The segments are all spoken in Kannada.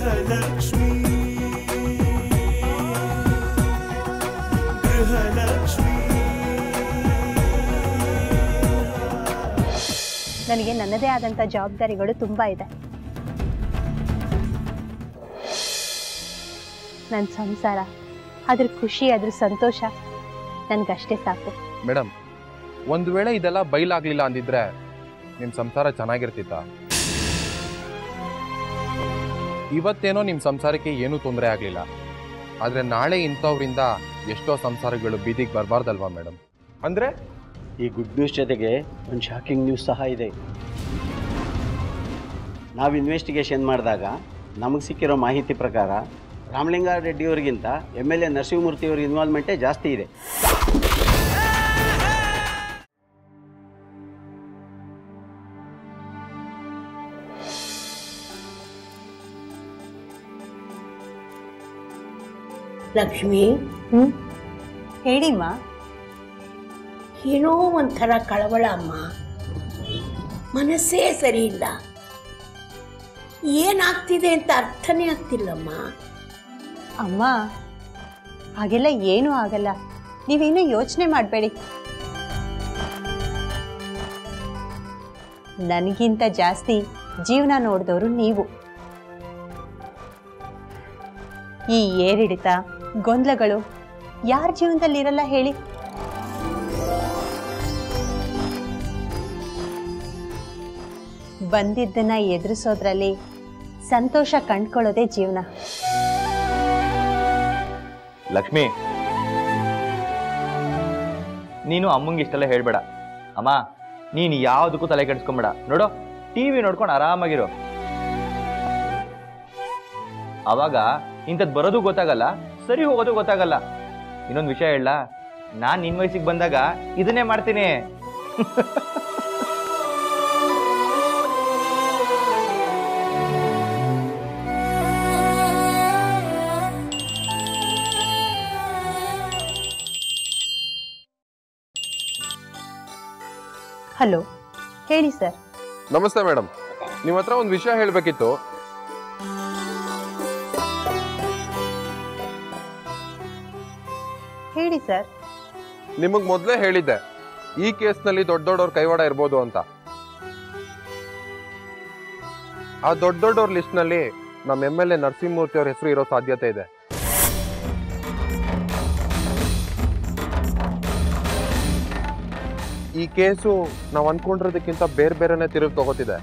ಗೃಹಲಕ್ಷ್ಮಿ ಗೃಹಲಕ್ಷ್ಮಿ ನನಗೆ ನನ್ನದೇ ಆದಂಥ ಜವಾಬ್ದಾರಿಗಳು ತುಂಬ ಇದೆ ನನ್ನ ಸಂಸಾರ ಅದ್ರ ಖುಷಿ ಅದ್ರ ಸಂತೋಷ ನನಗಷ್ಟೇ ಸಾಕು ಮೇಡಮ್ ಒಂದು ವೇಳೆ ಇದೆಲ್ಲ ಬೈಲಾಗ್ಲಿಲ್ಲ ಅಂದಿದ್ರೆ ನಿಮ್ಮ ಸಂಸಾರ ಚೆನ್ನಾಗಿರ್ತಿತ್ತ ಇವತ್ತೇನೋ ನಿಮ್ಮ ಸಂಸಾರಕ್ಕೆ ಏನೂ ತೊಂದರೆ ಆಗಲಿಲ್ಲ ಆದರೆ ನಾಳೆ ಇಂಥವ್ರಿಂದ ಎಷ್ಟೋ ಸಂಸಾರಗಳು ಬೀದಿಗೆ ಬರಬಾರ್ದಲ್ವಾ ಮೇಡಮ್ ಅಂದರೆ ಈ ಗುಡ್ ನ್ಯೂಸ್ ಜೊತೆಗೆ ಒಂದು ಶಾಕಿಂಗ್ ನ್ಯೂಸ್ ಸಹ ಇದೆ ನಾವು ಇನ್ವೆಸ್ಟಿಗೇಷನ್ ಮಾಡಿದಾಗ ನಮಗೆ ಸಿಕ್ಕಿರೋ ಮಾಹಿತಿ ಪ್ರಕಾರ ರಾಮಲಿಂಗಾರೆಡ್ಡಿಯವರಿಗಿಂತ ಎಮ್ ಎಲ್ ಎ ನರಸಿಂಹಮೂರ್ತಿಯವ್ರ ಇನ್ವಾಲ್ವ್ಮೆಂಟೇ ಜಾಸ್ತಿ ಇದೆ ಲಕ್ಷ್ಮಿ ಹ್ಞೂ ಹೇಳಿಮ್ಮ ಏನೋ ಒಂಥರ ಕಳವಳ ಅಮ್ಮ ಮನಸ್ಸೇ ಸರಿ ಇಲ್ಲ ಏನಾಗ್ತಿದೆ ಅಂತ ಅರ್ಥನೇ ಆಗ್ತಿಲ್ಲಮ್ಮ ಅಮ್ಮ ಹಾಗೆಲ್ಲ ಏನೂ ಆಗಲ್ಲ ನೀವೇನು ಯೋಚನೆ ಮಾಡಬೇಡಿ ನನಗಿಂತ ಜಾಸ್ತಿ ಜೀವನ ನೋಡಿದವರು ನೀವು ಈ ಏರಿಳಿತ ಗೊಂದಲಗಳು ಯಾರ ಜೀವನದಲ್ಲಿ ಇರಲ್ಲ ಹೇಳಿ ಬಂದಿದ್ದನ್ನ ಎದುರಿಸೋದ್ರಲ್ಲಿ ಸಂತೋಷ ಕಂಡ್ಕೊಳ್ಳೋದೇ ಜೀವನ ಲಕ್ಷ್ಮಿ ನೀನು ಅಮ್ಮಂಗೆ ಇಷ್ಟೆಲ್ಲ ಹೇಳ್ಬೇಡ ಅಮ್ಮ ನೀನು ಯಾವುದಕ್ಕೂ ತಲೆ ಕೆಡಿಸ್ಕೊಂಬೇಡ ನೋಡು ಟಿ ವಿ ನೋಡ್ಕೊಂಡು ಆರಾಮಾಗಿರು ಅವಾಗ ಇಂಥದ್ದು ಬರೋದು ಗೊತ್ತಾಗಲ್ಲ ಸರಿ ಹೋಗೋದು ಗೊತ್ತಾಗಲ್ಲ ಇನ್ನೊಂದು ವಿಷಯ ಹೇಳ ನಾನು ನಿನ್ನ ವಯಸ್ಸಿಗೆ ಬಂದಾಗ ಇದನ್ನೇ ಮಾಡ್ತೀನಿ ಹಲೋ ಹೇಳಿ ಸರ್ ನಮಸ್ತೆ ಮೇಡಮ್ ನಿಮ್ಮ ಹತ್ರ ಒಂದು ವಿಷಯ ಹೇಳಬೇಕಿತ್ತು ಹೇಳಿ ಸರ್ ನಿಮಗೆ ಮೊದಲೇ ಹೇಳಿದ್ದೆ ಈ ಕೇಸ್ನಲ್ಲಿ ದೊಡ್ಡ ದೊಡ್ಡವ್ರ ಕೈವಾಡ ಇರ್ಬೋದು ಅಂತ ಆ ದೊಡ್ಡ ದೊಡ್ಡವ್ರ ಲಿಸ್ಟ್ನಲ್ಲಿ ನಮ್ಮ ಎಮ್ ಎಲ್ ಎ ನರಸಿಂಹಮೂರ್ತಿ ಅವ್ರ ಹೆಸರು ಇರೋ ಸಾಧ್ಯತೆ ಇದೆ ಈ ಕೇಸು ನಾವು ಅನ್ಕೊಂಡಿರೋದಕ್ಕಿಂತ ಬೇರೆ ಬೇರೆನೆ ತಿರುಗಿ ತಗೋತಿದೆ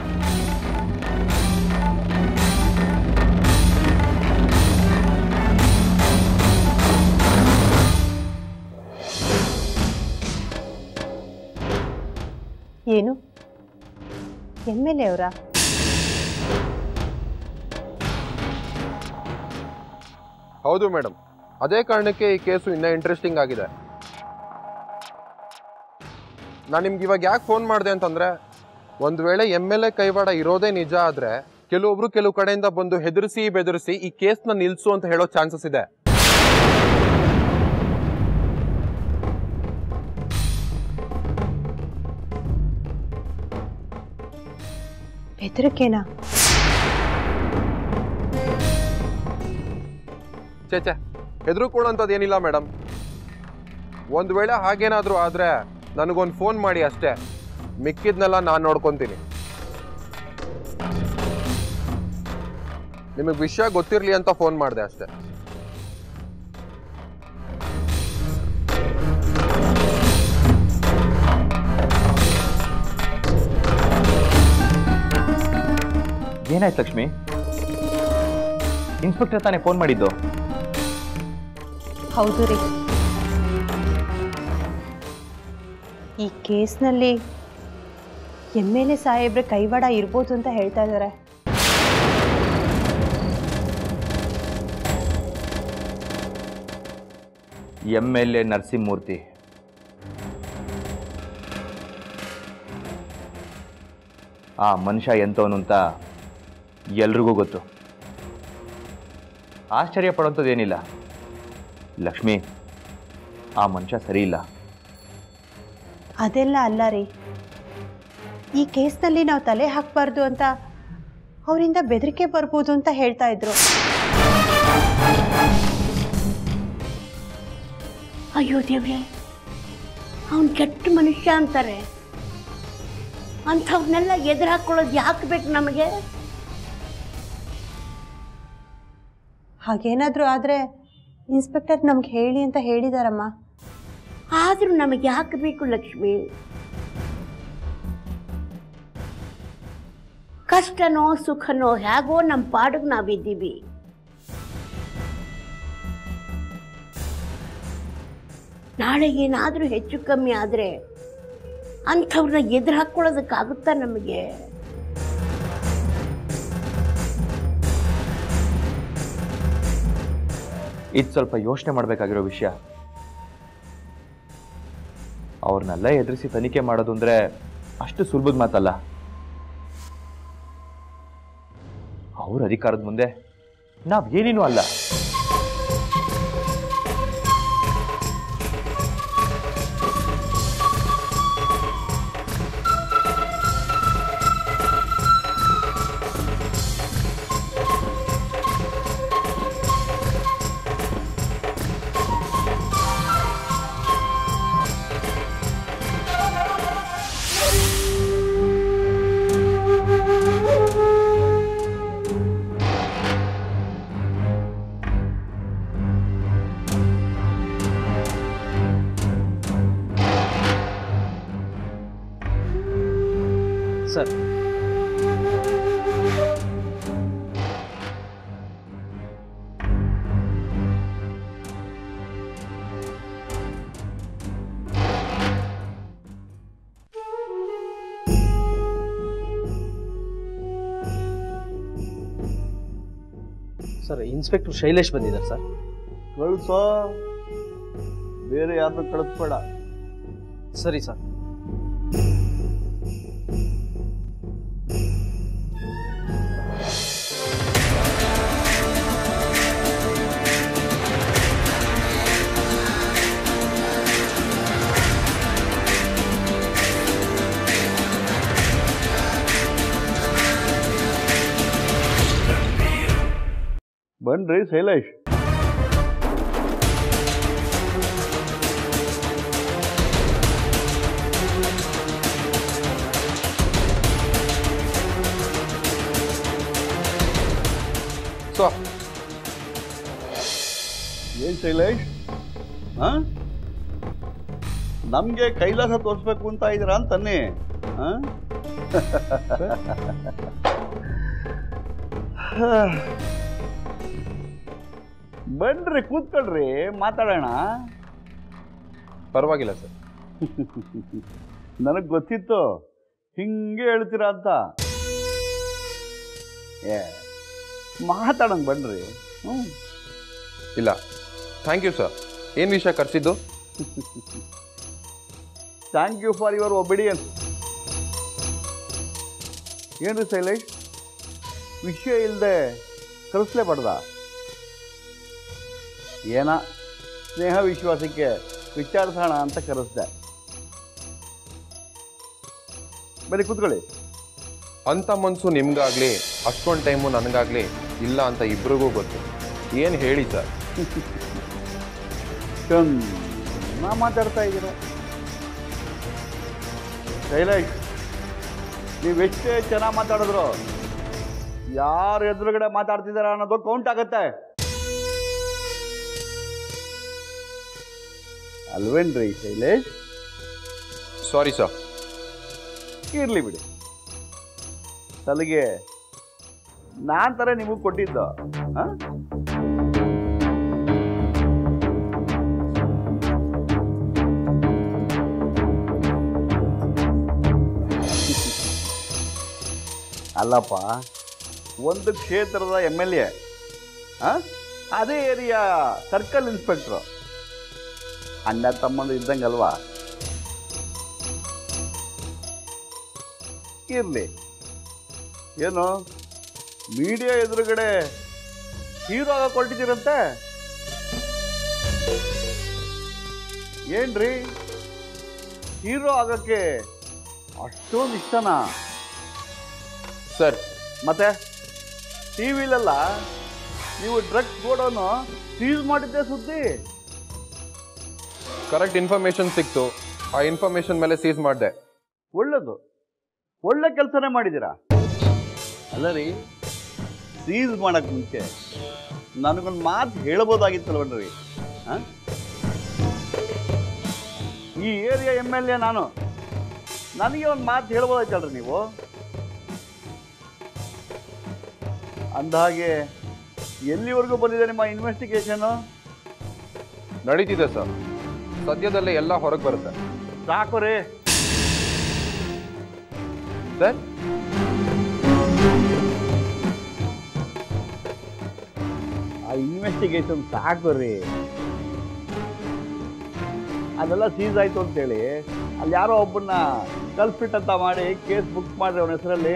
ಏನು ಎಮ್ ಎಲ್ ಎ ಅವರಾ ಹೌದು ಮೇಡಮ್ ಅದೇ ಕಾರಣಕ್ಕೆ ಈ ಕೇಸು ಇನ್ನೂ ಇಂಟ್ರೆಸ್ಟಿಂಗ್ ಆಗಿದೆ ನಾನು ನಿಮ್ಗೆ ಇವಾಗ ಯಾಕೆ ಫೋನ್ ಮಾಡಿದೆ ಅಂತಂದ್ರೆ ಒಂದು ವೇಳೆ ಎಮ್ ಎಲ್ ಎ ಕೈವಾಡ ಇರೋದೇ ನಿಜ ಆದ್ರೆ ಕೆಲವೊಬ್ರು ಕೆಲವು ಕಡೆಯಿಂದ ಬಂದು ಹೆದರಿಸಿ ಬೆದರಿಸಿ ಈ ಕೇಸ್ನ ನಿಲ್ಸು ಅಂತ ಹೇಳೋ ಚಾನ್ಸಸ್ ಇದೆ ಬೆದರಿಕೆನಾ ಚೇ ಚೇ ಹೆದರ್ಕೊಳ್ಳೋಂಥದ್ದು ಏನಿಲ್ಲ ಮೇಡಮ್ ಒಂದು ವೇಳೆ ಹಾಗೇನಾದರೂ ಆದರೆ ನನಗೊಂದು ಫೋನ್ ಮಾಡಿ ಅಷ್ಟೇ ಮಿಕ್ಕಿದ್ನೆಲ್ಲ ನಾನು ನೋಡ್ಕೊತೀನಿ ನಿಮಗೆ ವಿಷಯ ಗೊತ್ತಿರಲಿ ಅಂತ ಫೋನ್ ಮಾಡಿದೆ ಅಷ್ಟೇ ಏನಾಯ್ತು ಲಕ್ಷ್ಮಿ ಇನ್ಸ್ಪೆಕ್ಟರ್ ತಾನೇ ಫೋನ್ ಮಾಡಿದ್ದು ಹೌದು ರೀ ಈ ಕೇಸ್ನಲ್ಲಿ ಎಮ್ ಎಲ್ ಎ ಸಾಹೇಬ್ರ ಕೈವಾಡ ಇರ್ಬೋದು ಅಂತ ಹೇಳ್ತಾ ಇದ್ದಾರೆ ಎಮ್ ಎಲ್ ಎ ನರಸಿಂಹಮೂರ್ತಿ ಆ ಮನುಷ್ಯ ಎಂಥವನು ಅಂತ ಎಲ್ರಿಗೂ ಗೊತ್ತು ಆಶ್ಚರ್ಯ ಪಡೋಂಥದ್ದು ಏನಿಲ್ಲ ಲಕ್ಷ್ಮಿ ಆ ಮನುಷ್ಯ ಸರಿ ಇಲ್ಲ ಅದೆಲ್ಲ ಅಲ್ಲ ರೀ ಈ ಕೇಸ್ನಲ್ಲಿ ನಾವು ತಲೆ ಹಾಕಬಾರ್ದು ಅಂತ ಅವರಿಂದ ಬೆದರಿಕೆ ಬರ್ಬೋದು ಅಂತ ಹೇಳ್ತಾ ಇದ್ರು ಅಯ್ಯೋ ದೇವ್ರೆ ಅವನು ಕೆಟ್ಟ ಮನುಷ್ಯ ಅಂತಾರೆ ಅಂಥವ್ರನ್ನೆಲ್ಲ ಎದುರು ಹಾಕ್ಕೊಳ್ಳೋದು ಯಾಕೆ ಬೇಕು ನಮಗೆ ಹಾಗೇನಾದರೂ ಆದರೆ ಇನ್ಸ್ಪೆಕ್ಟರ್ ನಮ್ಗೆ ಹೇಳಿ ಅಂತ ಹೇಳಿದಾರಮ್ಮ ಆದರೂ ನಮಗೆ ಯಾಕೆ ಬೇಕು ಲಕ್ಷ್ಮಿ ಕಷ್ಟನೋ ಸುಖನೋ ಹೇಗೋ ನಮ್ಮ ಪಾಡಿಗೆ ನಾವಿದ್ದೀವಿ ನಾಳೆ ಏನಾದರೂ ಹೆಚ್ಚು ಕಮ್ಮಿ ಆದರೆ ಅಂಥವ್ರನ್ನ ಎದುರು ಹಾಕ್ಕೊಳ್ಳೋದಕ್ಕಾಗುತ್ತಾ ನಮಗೆ ಇದು ಸ್ವಲ್ಪ ಯೋಚನೆ ಮಾಡಬೇಕಾಗಿರೋ ವಿಷಯ ಅವ್ರನ್ನೆಲ್ಲ ಎದುರಿಸಿ ತನಿಖೆ ಮಾಡೋದು ಅಂದ್ರೆ ಅಷ್ಟು ಸುಲಭದ ಮಾತಲ್ಲ ಅವ್ರ ಅಧಿಕಾರದ ಮುಂದೆ ನಾವ್ ಏನೇನೂ ಅಲ್ಲ ಸರ್ ಸರ್ ಇನ್ಸ್ಪೆಕ್ಟರ್ ಶೈಲೇಶ್ ಬಂದಿದ್ದಾರೆ ಸರ್ ಕಳಿಸೋ ಬೇರೆ ಯಾರನ್ನು ಕಳಿಸ್ಬೇಡ ಸರಿ ಸರ್ ಬನ್ರಿ ಶೈಲೇಶ್ ಸೊ ಏನ್ ಶೈಲೇಶ್ ಹಾ ನಮ್ಗೆ ಕೈಲಾಸ ತೋರಿಸ್ಬೇಕು ಅಂತ ಇದ್ದೀರಾ ಅಂತನ್ನಿ ಹಾ? ಬನ್ರಿ ಕೂತ್ಕೊಳ್ರಿ ಮಾತಾಡೋಣ ಪರವಾಗಿಲ್ಲ ಸರ್ ನನಗೆ ಗೊತ್ತಿತ್ತು ಹಿಂಗೆ ಹೇಳ್ತೀರಾ ಅಂತ ಏ ಮಾತಾಡೋಣ ಬನ್ರಿ ಹ್ಞೂ ಇಲ್ಲ ಥ್ಯಾಂಕ್ ಯು ಸರ್ ಏನು ವಿಷಯ ಕರೆಸಿದ್ದು thank you for your obedience ಏನ್ರಿ ಶೈಲೇಶ್ ವಿಷಯ ಇಲ್ಲದೆ ಕರೆಸ್ಲೇಬಾರ್ದ ಏನ ಸ್ನೇಹ ವಿಶ್ವಾಸಕ್ಕೆ ವಿಚಾರಿಸೋಣ ಅಂತ ಕರೆಸ್ದೆ ಬರೀ ಕೂತ್ಕೊಳ್ಳಿ ಅಂಥ ಮನಸ್ಸು ನಿಮ್ಗಾಗ್ಲಿ ಅಷ್ಟೊಂದು ಟೈಮು ನನಗಾಗ್ಲಿ ಇಲ್ಲ ಅಂತ ಇಬ್ರಿಗೂ ಗೊತ್ತು ಏನು ಹೇಳಿ ಸರ್ ನಾ ಮಾತಾಡ್ತಾ ಇದ್ದೀರ ಶೈಲೇಶ್ ನೀವೆಷ್ಟೇ ಚೆನ್ನಾಗಿ ಮಾತಾಡಿದ್ರು ಯಾರು ಎದುರುಗಡೆ ಮಾತಾಡ್ತಿದಾರ ಅನ್ನೋದು ಕೌಂಟ್ ಆಗತ್ತೆ ಅಲ್ವೇನ್ರಿ ಶೈಲೇಶ್ ಸಾರಿ ಸರ್ ಇರ್ಲಿ ಬಿಡಿ ಸಲಿಗೆ ನಾನ್ ತರ ನಿಮಗೆ ಕೊಟ್ಟಿದ್ದು ಆ? ಅಲ್ಲಪ್ಪ ಒಂದು ಕ್ಷೇತ್ರದ ಎಮ್ ಎಲ್ ಎ ಅದೇ ಏರಿಯಾ ಸರ್ಕಲ್ ಇನ್ಸ್ಪೆಕ್ಟ್ರು ಅಣ್ಣ ತಮ್ಮಂದು ಇದ್ದಂಗಲ್ವಾ ಇರಲಿ ಏನು ಮೀಡಿಯಾ ಎದುರುಗಡೆ ಹೀರೋ ಆಗ ಕೊಟ್ಟಿದ್ದೀರಂತೆ ಏನ್ರಿ ಹೀರೋ ಆಗಕ್ಕೆ ಅಷ್ಟೊಂದು ಇಷ್ಟನಾ ಸರ್ ಮತ್ತೆ ಟಿ ವಿಲೆಲ್ಲ ನೀವು ಡ್ರಗ್ಸ್ ಗೋಡೌನು ಸೀಸ್ ಮಾಡಿದ್ದೆ ಸುದ್ದಿ ಕರೆಕ್ಟ್ ಇನ್ಫಾರ್ಮೇಶನ್ ಸಿಕ್ತು ಆ ಇನ್ಫಾರ್ಮೇಶನ್ ಮೇಲೆ ಸೀಸ್ ಮಾಡಿದೆ ಒಳ್ಳೇದು ಒಳ್ಳೆ ಕೆಲಸನೇ ಮಾಡಿದ್ದೀರಾ ಅಲ್ಲ ರೀ ಸೀಸ್ ಮಾಡಕ್ಕೆ ಮುಂಚೆ ನನಗೊಂದು ಮಾತು ಹೇಳ್ಬೋದಾಗಿತ್ತಲ್ವನ್ರಿ ಹಾಂ ಈ ಏರಿಯಾ ಎಮ್ ಎಲ್ ಎ ನಾನು ನನಗೆ ಒಂದು ಮಾತು ಹೇಳ್ಬೋದಾಯ್ತಲ್ರಿ ನೀವು ಅಂದಹಾಗೆ ಎಲ್ಲಿವರೆಗೂ ಬಂದಿದೆ ನಿಮ್ಮ ಇನ್ವೆಸ್ಟಿಗೇಷನು ನಡೀತಿದೆ ಸರ್ ಸದ್ಯದಲ್ಲೇ ಎಲ್ಲ ಹೊರಗೆ ಬರುತ್ತೆ ಸಾಕು ರೀ ಸರ್ ಆ ಇನ್ವೆಸ್ಟಿಗೇಷನ್ ಸಾಕು ರೀ ಅದೆಲ್ಲ ಸೀಸ್ ಆಯ್ತು ಅಂತೇಳಿ ಅಲ್ಲಿ ಯಾರೋ ಒಬ್ಬನ್ನ ಕಲ್ಪಿಟ್ ಅಂತ ಮಾಡಿ ಕೇಸ್ ಬುಕ್ ಮಾಡ್ರಿ ಅವನ ಹೆಸರಲ್ಲಿ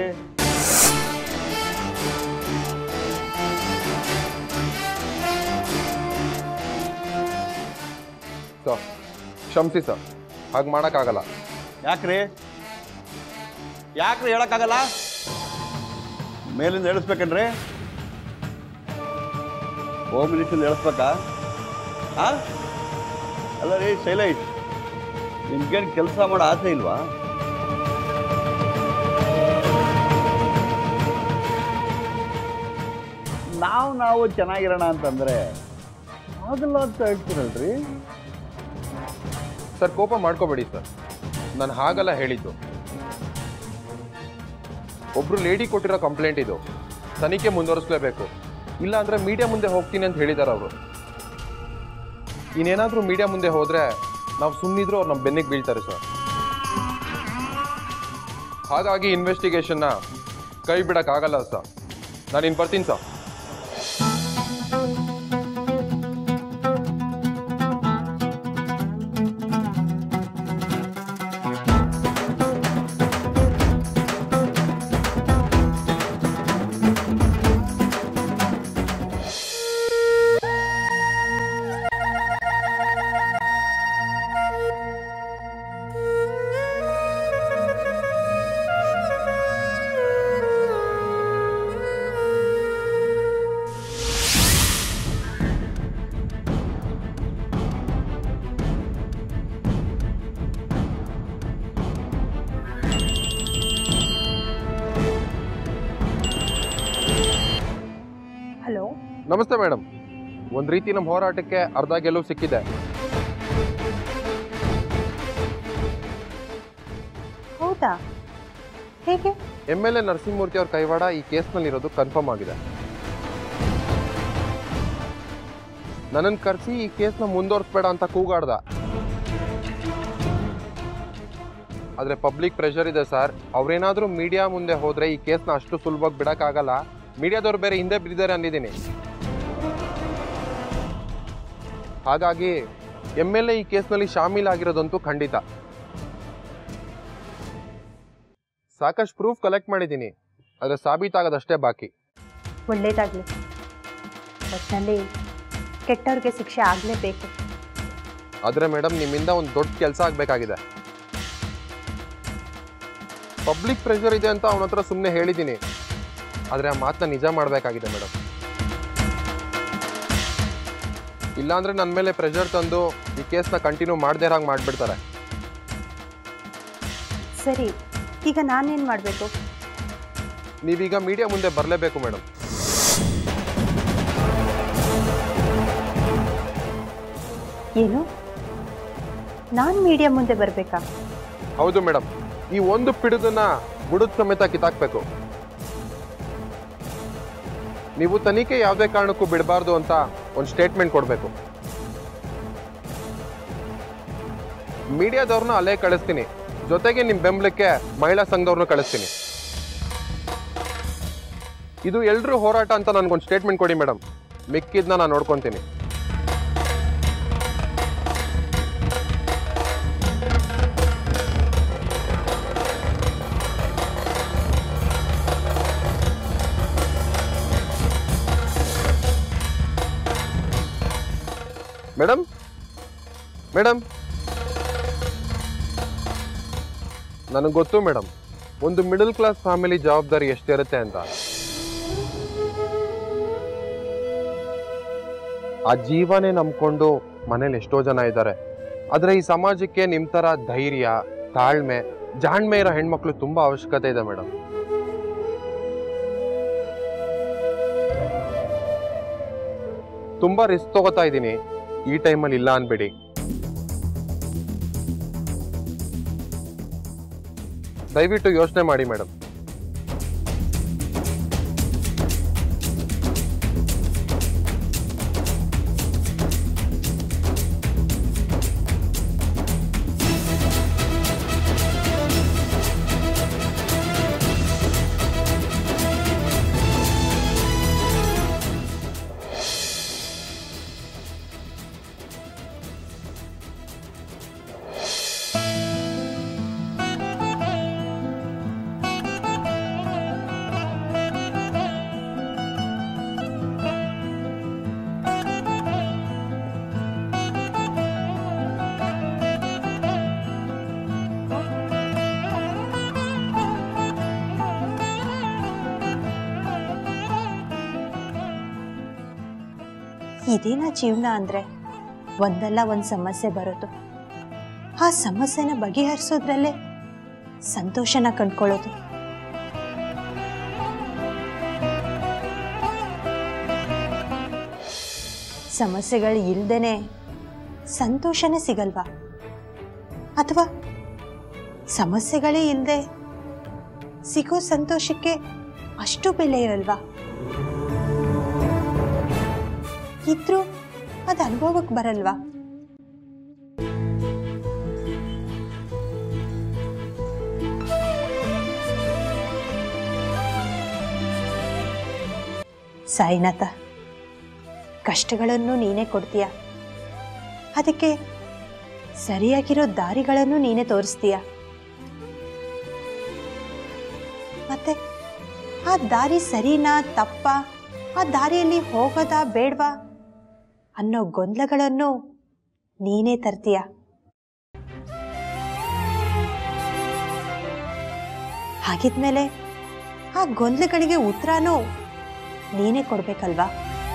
ಸರ್ ಕ್ಷಮಿಸಿ ಸರ್ ಹಾಗೆ ಮಾಡೋಕ್ಕಾಗಲ್ಲ ಯಾಕ್ರಿ ಯಾಕ್ರಿ ಹೇಳಕ್ಕಾಗಲ್ಲ ಮೇಲಿಂದ ಹೇಳಿಸ್ಬೇಕನ್ರಿ ಹೋಮ್ ಮಿನಿಸ್ಟರ್ ಹೇಳಿಸ್ಬೇಕಾ ಆ ಅಲ್ಲ ರೀ ಶೈಲೇಶ್ ನಿಮ್ಗೇನು ಕೆಲಸ ಮಾಡೋ ಆಸೆ ಇಲ್ವಾ ನಾವು ನಾವು ಚೆನ್ನಾಗಿರೋಣ ಅಂತಂದ್ರೆ ಆಗಲ್ಲ ಅಂತ ಹೇಳ್ತೀರಲ್ರಿ ಸರ್ ಕೋಪ ಮಾಡ್ಕೋಬೇಡಿ ಸರ್ ನಾನು ಹಾಗಲ್ಲ ಹೇಳಿದ್ದು ಒಬ್ರು ಲೇಡಿ ಕೊಟ್ಟಿರೋ ಕಂಪ್ಲೇಂಟ್ ಇದು ತನಿಖೆ ಮುಂದುವರಿಸಲೇಬೇಕು ಇಲ್ಲ ಅಂದ್ರೆ ಮೀಡಿಯಾ ಮುಂದೆ ಹೋಗ್ತೀನಿ ಅಂತ ಹೇಳಿದಾರೆ ಅವರು ಇನ್ನೇನಾದ್ರೂ ಮೀಡಿಯಾ ಮುಂದೆ ಹೋದ್ರೆ ನಾವು ಸುಮ್ಮನಿದ್ರು ಅವ್ರು ನಮ್ಮ ಬೆನ್ನಿಗೆ ಬೀಳ್ತಾರೆ ಸರ್ ಹಾಗಾಗಿ ಇನ್ವೆಸ್ಟಿಗೇಷನ್ನ ಕೈ ಬಿಡಕ್ಕಾಗಲ್ಲ ಸರ್ ನಾನು ಇನ್ನು ಬರ್ತೀನಿ ಸರ್ ಹಲೋ ನಮಸ್ತೆ ಮೇಡಮ್ ಒಂದು ರೀತಿ ನಮ್ಮ ಹೋರಾಟಕ್ಕೆ ಅರ್ಧ ಗೆಲುವು ಸಿಕ್ಕಿದೆ ಹೌದಾ ಹೇಗೆ ಎಮ್ ಎಲ್ ಎ ನರಸಿಂಹಮೂರ್ತಿ ಅವ್ರ ಕೈವಾಡ ಈ ಕೇಸ್ನಲ್ಲಿರೋದು ಕನ್ಫರ್ಮ್ ಆಗಿದೆ ನನ್ನನ್ನು ಕರೆಸಿ ಈ ಕೇಸ್ನ ಮುಂದುವರಿಸ್ಬೇಡ ಅಂತ ಕೂಗಾಡ್ದ ಆದರೆ ಪಬ್ಲಿಕ್ ಪ್ರೆಷರ್ ಇದೆ ಸರ್ ಅವ್ರೇನಾದರೂ ಮೀಡಿಯಾ ಮುಂದೆ ಹೋದರೆ ಈ ಕೇಸ್ನ ಅಷ್ಟು ಸುಲಭವಾಗಿ ಬಿಡೋಕ್ಕಾಗಲ್ಲ ಮೀಡಿಯಾದವ್ರು ಬೇರೆ ಹಿಂದೆ ಬಿದ್ದಿದ್ದಾರೆ ಅಂದಿದ್ದೀನಿ ಹಾಗಾಗಿ ಎಮ್ ಎಲ್ ಎ ಈ ಕೇಸ್ನಲ್ಲಿ ಶಾಮೀಲಾಗಿರೋದಂತೂ ಖಂಡಿತ ಸಾಕಷ್ಟು ಪ್ರೂಫ್ ಕಲೆಕ್ಟ್ ಮಾಡಿದ್ದೀನಿ ಆದರೆ ಸಾಬೀತಾಗೋದಷ್ಟೇ ಬಾಕಿ ಒಳ್ಳೇದಾಗಲಿ ಒಟ್ಟಿನಲ್ಲಿ ಕೆಟ್ಟವ್ರಿಗೆ ಶಿಕ್ಷೆ ಆಗಲೇಬೇಕು ಆದರೆ ಮೇಡಮ್ ನಿಮ್ಮಿಂದ ಒಂದು ದೊಡ್ಡ ಕೆಲಸ ಆಗಬೇಕಾಗಿದೆ ಪಬ್ಲಿಕ್ ಪ್ರೆಷರ್ ಇದೆ ಅಂತ ಅವನ ಹತ್ರ ಸುಮ್ಮನೆ ಹೇಳಿದ್ದೀನಿ ಆದರೆ ಆ ಮಾತನ್ನ ನಿಜ ಮಾಡಬೇಕಾಗಿದೆ ಮೇಡಮ್ ಇಲ್ಲಾಂದ್ರೆ ನನ್ನ ಮೇಲೆ ಪ್ರೆಷರ್ ತಂದು ಈ ಕೇಸ್ನ ಕಂಟಿನ್ಯೂ ಮಾಡದೇ ಹಾಗೆ ಮಾಡಿಬಿಡ್ತಾರೆ ಸರಿ ಈಗ ನಾನೇನು ಮಾಡಬೇಕು ನೀವೀಗ ಮೀಡಿಯಾ ಮುಂದೆ ಬರಲೇಬೇಕು ಮೇಡಮ್ ಏನು ನಾನು ಮೀಡಿಯಾ ಮುಂದೆ ಬರಬೇಕಾ ಹೌದು ಮೇಡಮ್ ಈ ಒಂದು ಪಿಡುದನ್ನ ಬುಡದ ಸಮೇತ ಕಿತ್ತಾಕ್ಬೇಕು ನೀವು ತನಿಖೆ ಯಾವುದೇ ಕಾರಣಕ್ಕೂ ಬಿಡಬಾರ್ದು ಅಂತ ಒಂದು ಸ್ಟೇಟ್ಮೆಂಟ್ ಕೊಡಬೇಕು ಮೀಡಿಯಾದವ್ರನ್ನ ಅಲ್ಲೇ ಕಳಿಸ್ತೀನಿ ಜೊತೆಗೆ ನಿಮ್ಮ ಬೆಂಬಲಕ್ಕೆ ಮಹಿಳಾ ಸಂಘದವ್ರನ್ನ ಕಳಿಸ್ತೀನಿ ಇದು ಎಲ್ರೂ ಹೋರಾಟ ಅಂತ ನನಗೊಂದು ಸ್ಟೇಟ್ಮೆಂಟ್ ಕೊಡಿ ಮೇಡಮ್ ಮಿಕ್ಕಿದ್ನ ನಾನು ನೋಡ್ಕೊತೀನಿ ಮೇಡಮ್ ಮೇಡಮ್ ನನಗೆ ಗೊತ್ತು ಮೇಡಮ್ ಒಂದು ಮಿಡಲ್ ಕ್ಲಾಸ್ ಫ್ಯಾಮಿಲಿ ಜವಾಬ್ದಾರಿ ಎಷ್ಟಿರುತ್ತೆ ಅಂತ ಆ ಜೀವನೇ ನಂಬ್ಕೊಂಡು ಮನೇಲಿ ಎಷ್ಟೋ ಜನ ಇದ್ದಾರೆ ಆದ್ರೆ ಈ ಸಮಾಜಕ್ಕೆ ನಿಮ್ ತರ ಧೈರ್ಯ ತಾಳ್ಮೆ ಜಾಣ್ಮೆ ಇರೋ ಹೆಣ್ಮಕ್ಳು ತುಂಬಾ ಅವಶ್ಯಕತೆ ಇದೆ ಮೇಡಮ್ ತುಂಬಾ ರಿಸ್ಕ್ ತಗೋತಾ ಇದ್ದೀನಿ ಈ ಟೈಮಲ್ಲಿ ಇಲ್ಲ ಅನ್ಬೇಡಿ ದಯವಿಟ್ಟು ಯೋಚನೆ ಮಾಡಿ ಮೇಡಮ್ ಇದೇನ ಜೀವನ ಅಂದ್ರೆ ಒಂದಲ್ಲ ಒಂದು ಸಮಸ್ಯೆ ಬರೋದು ಆ ಸಮಸ್ಯೆನ ಬಗೆಹರಿಸೋದ್ರಲ್ಲೇ ಸಂತೋಷನ ಕಂಡ್ಕೊಳ್ಳೋದು ಸಮಸ್ಯೆಗಳು ಇಲ್ದೇನೆ ಸಂತೋಷನೇ ಸಿಗಲ್ವಾ ಅಥವಾ ಸಮಸ್ಯೆಗಳೇ ಇಲ್ಲದೆ ಸಿಗೋ ಸಂತೋಷಕ್ಕೆ ಅಷ್ಟು ಬೆಲೆ ಇರಲ್ವಾ ಇದ್ರೂ ಅದು ಅನುಭವಕ್ಕೆ ಬರಲ್ವಾ ಸಾಯಿನಾಥ ಕಷ್ಟಗಳನ್ನು ನೀನೇ ಕೊಡ್ತೀಯ ಅದಕ್ಕೆ ಸರಿಯಾಗಿರೋ ದಾರಿಗಳನ್ನು ನೀನೇ ತೋರಿಸ್ತೀಯ ಮತ್ತೆ ಆ ದಾರಿ ಸರಿನಾ ತಪ್ಪ ಆ ದಾರಿಯಲ್ಲಿ ಹೋಗೋದಾ ಬೇಡವಾ ಅನ್ನೋ ಗೊಂದಲಗಳನ್ನು ನೀನೇ ತರ್ತೀಯ ಹಾಗಿದ್ಮೇಲೆ ಆ ಗೊಂದಲಗಳಿಗೆ ಉತ್ತರನೂ ನೀನೇ ಕೊಡ್ಬೇಕಲ್ವಾ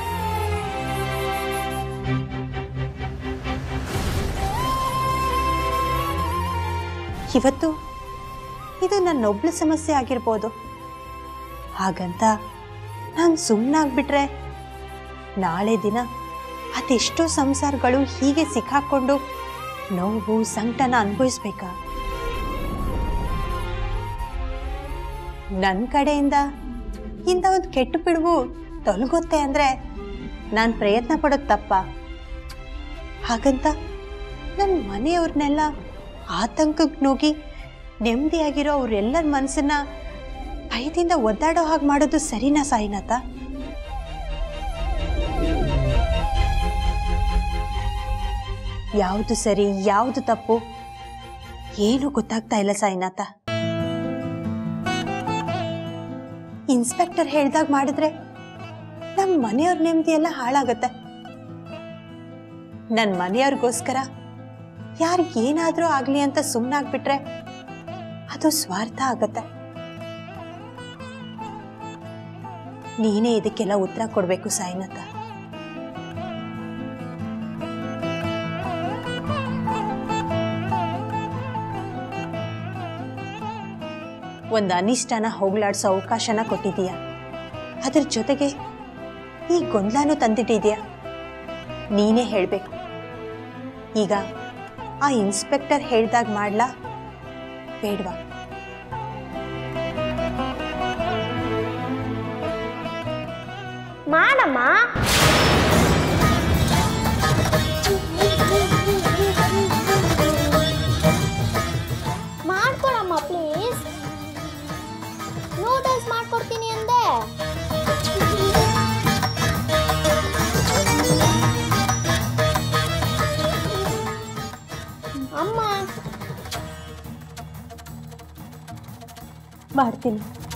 ಇವತ್ತು ಇದು ನನ್ನೊಬ್ಳ ಸಮಸ್ಯೆ ಆಗಿರ್ಬೋದು ಹಾಗಂತ ನಾನು ಸುಮ್ಮನಾಗ್ಬಿಟ್ರೆ ನಾಳೆ ದಿನ ಅದೆಷ್ಟೋ ಸಂಸಾರಗಳು ಹೀಗೆ ಸಿಕ್ಕಾಕೊಂಡು ನೋವು ಸಂಕಟನ ಅನುಭವಿಸ್ಬೇಕಾ ನನ್ನ ಕಡೆಯಿಂದ ಇಂಥ ಒಂದು ಕೆಟ್ಟ ಬಿಡುವು ತೊಲಗುತ್ತೆ ಅಂದರೆ ನಾನು ಪ್ರಯತ್ನ ಪಡೋದು ತಪ್ಪ ಹಾಗಂತ ನನ್ನ ಮನೆಯವ್ರನ್ನೆಲ್ಲ ಆತಂಕಕ್ಕೆ ನುಗ್ಗಿ ನೆಮ್ಮದಿಯಾಗಿರೋ ಅವರೆಲ್ಲರ ಮನಸ್ಸನ್ನ ಭಯದಿಂದ ಒದ್ದಾಡೋ ಹಾಗೆ ಮಾಡೋದು ಸರಿನಾ ಸಾಯಿನಾಥ ಯಾವುದು ಸರಿ ಯಾವುದು ತಪ್ಪು ಏನು ಗೊತ್ತಾಗ್ತಾ ಇಲ್ಲ ಸಾಯಿನಾಥ ಇನ್ಸ್ಪೆಕ್ಟರ್ ಹೇಳ್ದಾಗ ಮಾಡಿದ್ರೆ ನಮ್ಮ ಮನೆಯವ್ರ ನೆಮ್ಮದಿ ಎಲ್ಲ ಹಾಳಾಗತ್ತೆ ನನ್ನ ಮನೆಯವ್ರಿಗೋಸ್ಕರ ಯಾರಿಗೇನಾದರೂ ಆಗಲಿ ಅಂತ ಸುಮ್ಮನಾಗ್ಬಿಟ್ರೆ ಅದು ಸ್ವಾರ್ಥ ಆಗತ್ತೆ ನೀನೇ ಇದಕ್ಕೆಲ್ಲ ಉತ್ತರ ಕೊಡಬೇಕು ಸಾಯಿನಾಥ ಒಂದು ಅನಿಷ್ಟನ ಹೋಗ್ಲಾಡ್ಸೋ ಅವಕಾಶನ ಕೊಟ್ಟಿದೀಯ ಅದ್ರ ಜೊತೆಗೆ ಈ ಗೊಂದಲನೂ ತಂದಿಟ್ಟಿದೀಯ ನೀನೇ ಹೇಳಬೇಕು ಈಗ ಆ ಇನ್ಸ್ಪೆಕ್ಟರ್ ಹೇಳ್ದಾಗ ಮಾಡ್ಲಾ ಬೇಡವಾ ಮಾಡಮ್ಮ ಮಾಡ್ಕೊಡಮ್ಮ ಪ್ಲೀಸ್ ನೂಡಲ್ಸ್ ಮಾಡ್ಕೊಡ್ತೀನಿ ಅಂದೆ ಅಮ್ಮ ಮಾಡ್ತೀನಿ